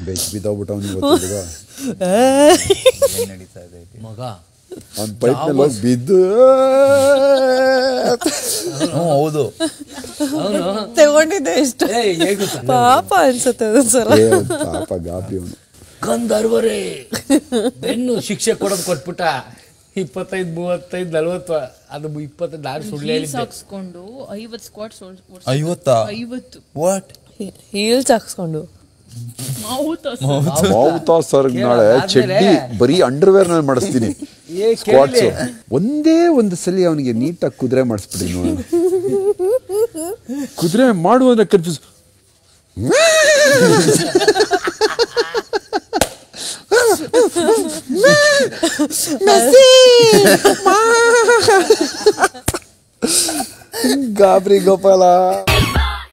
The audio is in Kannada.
ಬೆಚ್ಚ ಬಿದ್ದೋಗ್ಬಿಟ್ಟವ್ನು ಇವತ್ತು ಹುಡುಗ ಏನ್ ನಡೀತಾ ಇದೆ ಇಲ್ಲಿ? ಮಗ ಅವ್ನ ಪೈಪ್ ಮೇಲೆ ಹೋಗಿ ಬಿದ್ದು ಹ್ಞೂ ಹೌದು ಅವನು ತಗೊಂಡಿದ್ದೆ ಇಷ್ಟ ಏ ಹೇಗ್ ಗೊತ್ತಾ? ಪಾಪ ಅನ್ಸುತ್ತೆ ಒಂದ್ಸಲ ಏ ಪಾಪ ಗಾಬರಿ ಅವನು ಕಂದರ್ವರೆ ಬೆನ್ನು ಶಿಕ್ಷೆ ಕೊಡೋದು ಕೊಟ್ಬಿಟ್ಟ ಇಪ್ಪತ್ತೈದು ಮೂವತ್ತೈದು ನಲ್ವತ್ತು ಅದು ಇಪ್ಪತ್ತೈದು ನಾನು ಸುಳ್ಳು ಹೀಲ್ಸ್ ಹೇಳಿದ್ದೆ ಹಾಕ್ಸ್ಕೊಂಡು ಐವತ್ ಸ್ಕ್ವಾಟ್ಸ್ ಐವತ್ತಾ ಐವತ್ತು ವಾಟ್ ಹೀಲ್ಸ್ ಹಾಕ್ಸ್ಕೊಂಡು ಮಾವುತ ಮಾವುತ ಸರ್ ನಾಳೆ ಕೇಳೋದಾದ್ಮೇಲೆ- ಚಡ್ಡಿ ಬರೀ ಅಂಡರ್ವೇರ್ ನಲ್ಲಿ ಮಾಡಿಸ್ತೀನಿ ಏ ಸ್ಕ್ವಾಟ್ಸ್ ಕೇಳಿ ಒಂದೇ ಒಂದು ಸಲ ಅವನಿಗೆ ನೀಟಾಗಿ ಕುದುರೆ ಮಾಡಿಸ್ಬಿಡಿ ನೋಡೋಣ ಕುದುರೆ ಮಾಡು ಅಂದ್ರೆ ಕನ್ಫ್ಯೂಸ್ ಗಾಬರಿ ಗೋಪಾಲ